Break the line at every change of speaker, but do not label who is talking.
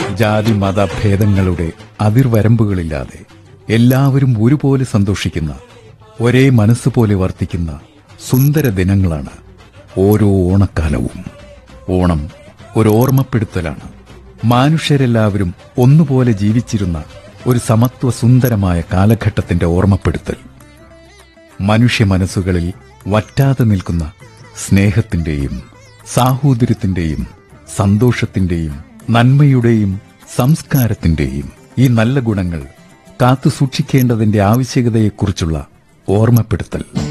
ജാതി മത ഭേദങ്ങളുടെ അതിർവരമ്പുകളില്ലാതെ എല്ലാവരും ഒരുപോലെ സന്തോഷിക്കുന്ന ഒരേ മനസ്സുപോലെ വർത്തിക്കുന്ന സുന്ദര ദിനങ്ങളാണ് ഓരോ ഓണക്കാലവും ഓണം ഒരു ഓർമ്മപ്പെടുത്തലാണ് മനുഷ്യരെല്ലാവരും ഒന്നുപോലെ ജീവിച്ചിരുന്ന ഒരു സമത്വ സുന്ദരമായ കാലഘട്ടത്തിന്റെ ഓർമ്മപ്പെടുത്തൽ മനുഷ്യ മനസ്സുകളിൽ വറ്റാതെ നിൽക്കുന്ന സ്നേഹത്തിന്റെയും സാഹോദര്യത്തിന്റെയും സന്തോഷത്തിന്റെയും നന്മയുടെയും സംസ്കാരത്തിന്റെയും ഈ നല്ല ഗുണങ്ങൾ കാത്തു സൂക്ഷിക്കേണ്ടതിന്റെ ആവശ്യകതയെക്കുറിച്ചുള്ള ഓർമ്മപ്പെടുത്തൽ